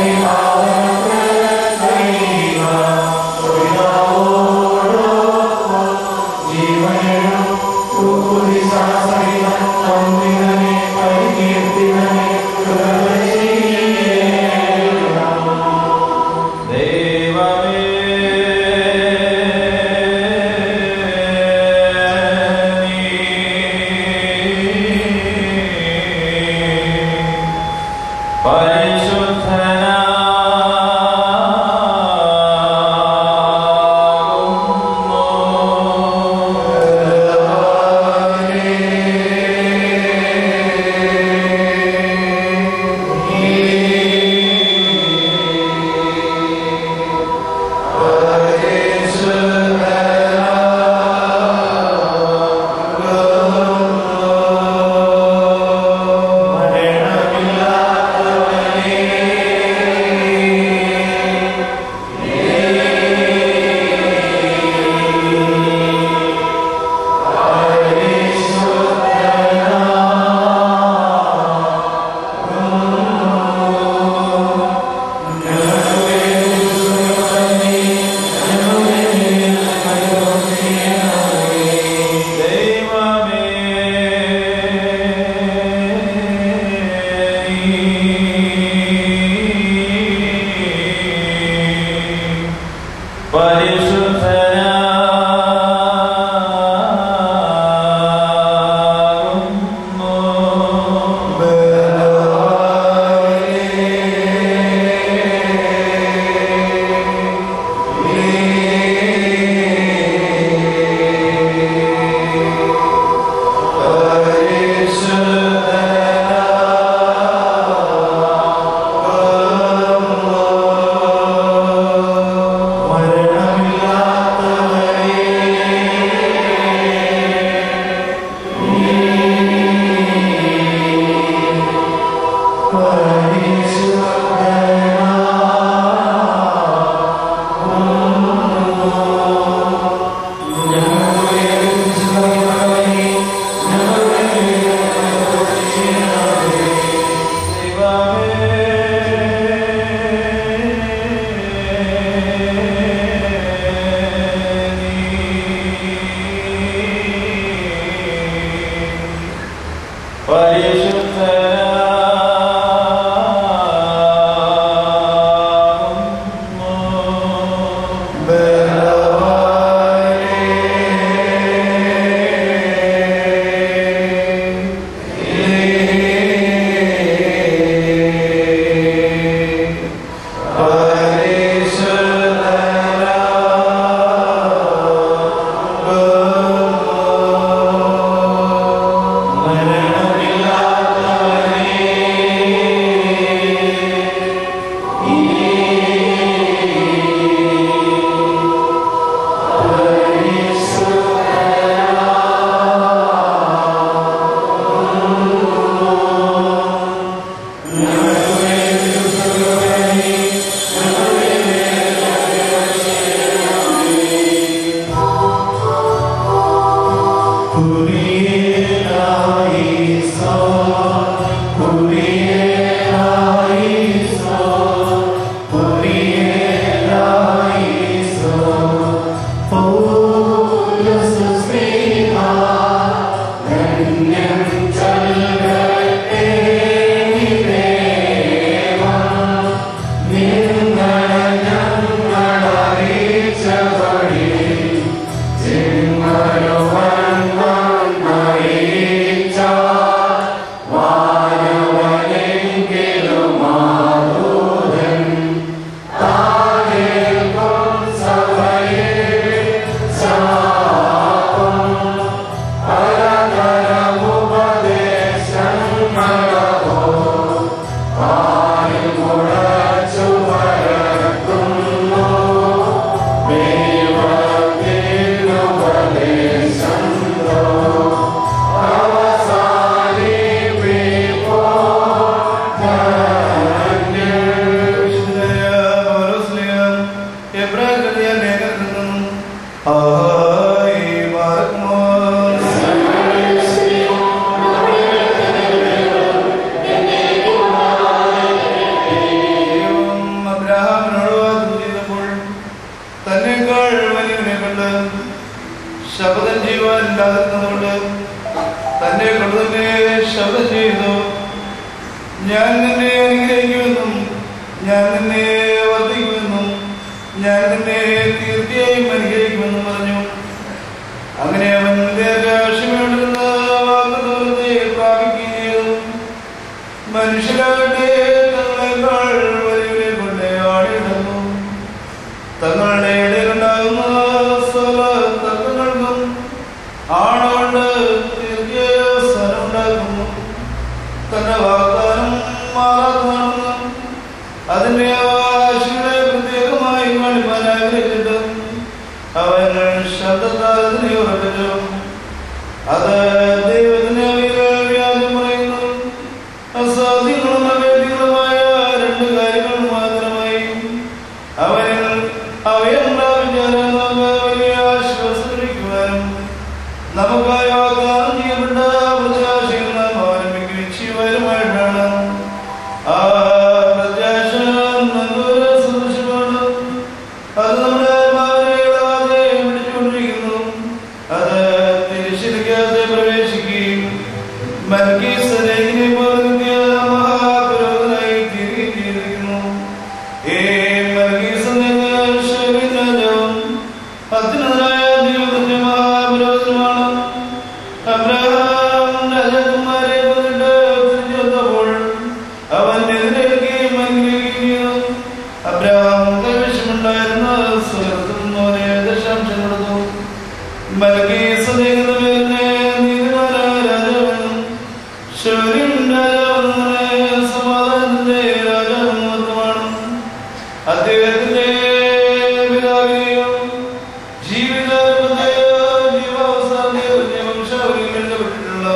ും ശബ്ദം ചെയ്യുവാൻ ഇല്ലാതിരുന്നതുകൊണ്ട് തന്റെ കടുതനെ ശബ്ദം ചെയ്തു ഞാൻ നിന്നെ അനുഗ്രഹിക്കുമെന്നും ഞാൻ നിന്നെ വർദ്ധിക്കുമെന്നും ഞാൻ നിന്നെ തീർച്ചയായും അനുഗ്രഹിക്കുമെന്നും പറഞ്ഞു അങ്ങനെ അവൻ ദീർഘാക്ഷമയോടിരുന്ന വാക്കുതോരത്തെ പ്രാപിക്കുകയും ചെയ്തു മനുഷ്യരാകട്ടെ തങ്ങളെക്കാൾ വലിയവരെ കൊണ്ട് ആടിയിടുന്നു തങ്ങളുടെ ഇടയിലുണ്ടാകുന്ന സകല തർക്കങ്ങൾക്കും ആണുകൊണ്ട് ദീർഘ സ്ഥലമുണ്ടാക്കുന്നു തന്റെ വാഗ്ദാനം മാറാത്തതാണെന്നും അതിന്റെ ആശകളെ പ്രത്യേകമായി കാണിപ്പാൻ ആഗ്രഹിച്ചിട്ട് അവൻ ശബ്ദത്താൽ അതിനെ ഉറപ്പിച്ചു അത് ദൈവത്തിന്റെ അവികൾ വ്യാജം പറയുന്നു അസാധ്യങ്ങളും അവേദ്യങ്ങളുമായ രണ്ട് കാര്യങ്ങൾ മാത്രമായി അവനിൽ അവയുണ്ടാവിച്ചാലും നമുക്ക് വലിയ ആശ്വാസം ലഭിക്കുവാനും നമുക്കായി വാഗ്ദാനം ചെയ്യപ്പെട്ട പ്രത്യാശയിൽ നാം അവലംബിക്കുകയും ചെയ്യുവാനുമായിട്ടാണ് ആ പ്രത്യാശ നല്ലൊരു സദൃശമാണ് അത് നമ്മുടെ ആത്മാവിനെ ഇളകാതെ പിടിച്ചുകൊണ്ടിരിക്കുന്നു അത് തിരിച്ചിരിക്കാതെ പ്രവേശിക്കുകയും മൽക്കീസേദെക്കിനെ പോലെ നിത്യ മഹാപുരോഹിതനായി തീരുകയും ചെയ്തിരിക്കുന്നു. ഏ മൽക്കീസേദെക്ക് ശരീര രാജാവും അത്യുന്നതനായ ദൈവത്തിന്റെ മഹാപുരോഹിതനുമാണ്. അബ്രഹാം രാജകുമാരെ കൊന്നിട്ട് തിരിച്ചു വന്നപ്പോൾ അവൻ എതിരേൽക്കുകയും അനുഗ്രഹിക്കുകയും ചെയ്തു. അബ്രഹാം കൈവശമുണ്ടായിരുന്ന സുഹൃത്തും അവനെ ദശാംശം കൊടുത്തു മൽക്കീസേദെക്കിന്റെ പേരിനെ നീതിമാനായ രാജാവെന്നും ശൗര്യം രാജാവെന്നും സമാധാനത്തിന്റെ രാജാവെന്നും അർത്ഥമാണ് അദ്ദേഹത്തിന്റെ പിതാവിനെയും ജീവിതാരംഭത്തെയോ ജീവാവസാനത്തെയോ വംശാവലിയിൽ എഴുതപ്പെട്ടിട്ടുള്ള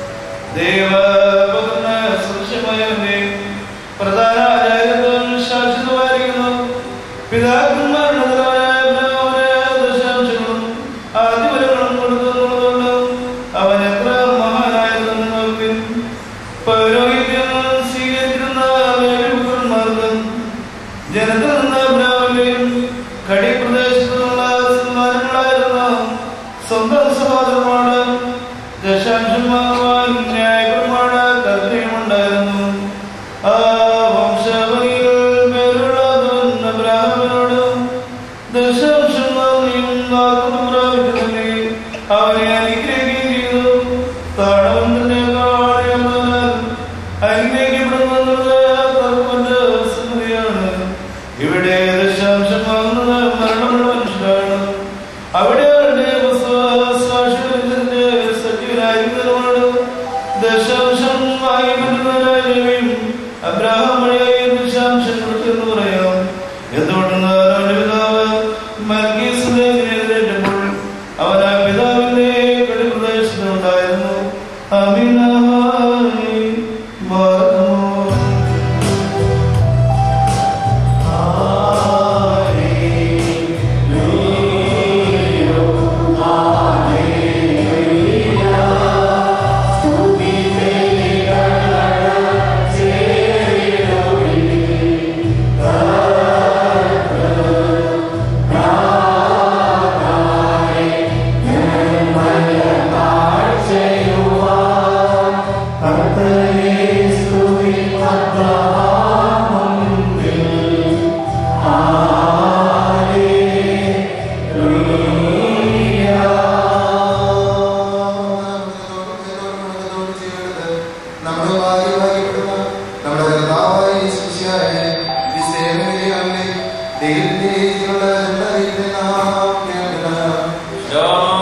ദൈവപുത്രന് സദൃശമായവന്റെ പ്രധാന ആചാര്യത്വം ശാശ്വതമായിരിക്കുന്നു പിതാക്കന്മാരുടെ മുതലായ അബ്രഹാമിന് ദശാംശങ്ങളും ആദ്യഫലങ്ങളും കൊടുത്തതുകൊണ്ട് അവൻ എത്ര മഹാനായിരുന്നു നോക്കി പൗരോഹിത്യം സ്വീകരിച്ചിരുന്ന പുത്രന്മാർക്ക് ജനത്തിൽ നിന്ന് അബ്രാമിലെയും കടി പ്രദേശത്തുനിന്നുള്ള സന്താനങ്ങളായിരുന്ന സ്വന്തം സഹോദരന്മാര് ദശാംശം വാങ്ങുവാൻ ന്യായപരമാണ് കൽപ്പനയുമുണ്ടായിരുന്നു ആ വംശാവലിയിൽ പേരുള്ളവൻ അബ്രാഹമിനോട് ദശാംശം വാങ്ങിയും വാക്കും പ്രാപിക്കുന്നില്ലേ അവനെ അനുഗ്രഹിക്കുകയും ചെയ്തു താഴവന്റെ കാളിയമ്മനാൽ അനുഗ്രഹിക്കപ്പെടുന്നത് തർക്കന്റെ സംഗതിയാണ് ഇവിടെ ദശാംശം വാങ്ങുന്നത് മരണമുള്ള മനുഷ്യരാണ് അവിടെ അവരുടെ സാക്ഷിയുടെ സജീവനായിരിക്കുന്നതുകൊണ്ട് ദശാംശം വാങ്ങിക്കൊണ്ടുവരാനും അബ്രാഹം വഴിയായി ദശാംശം കൊടുത്തെന്ന് പറയാം എന്തുകൊണ്ടെന്നാൽ അവന്റെ പിതാവ് മൽക്കീസേദെക്കിനെതിരേറ്റപ്പോൾ അവൻ ആ പിതാവിന്റെ കടിപ്രദേശത്തുണ്ടായിരുന്നു അമിനായി മാറുന്നു നമ്മുടെ ഭാഗ്യഭാഗ്യപ്പെടുന്ന നമ്മുടെ കർത്താവായ യേശുമിശിഹായെ ഈ സേവനയിലെ ദൈവത്തിന്റെ രീതിയിലുള്ള എല്ലാ ദൈവത്തെ നാം കേൾക്കണം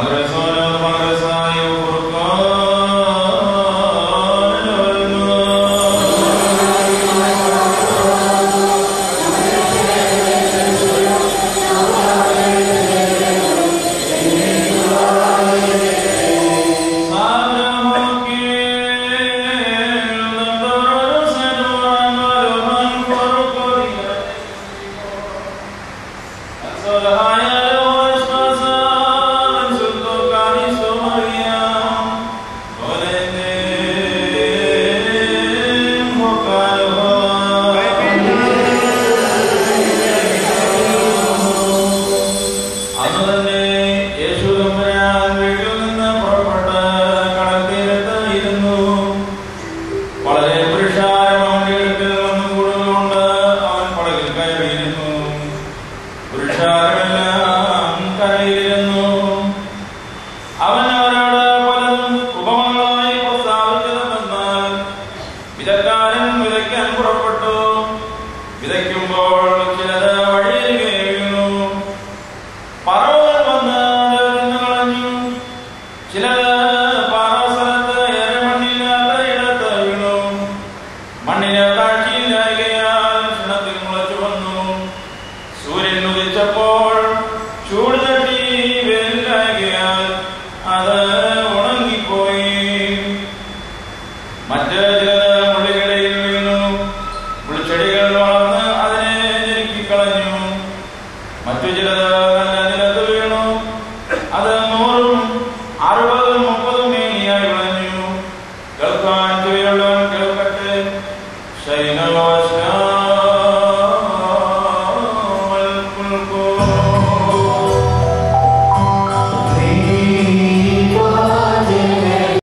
Madre മറ്റ്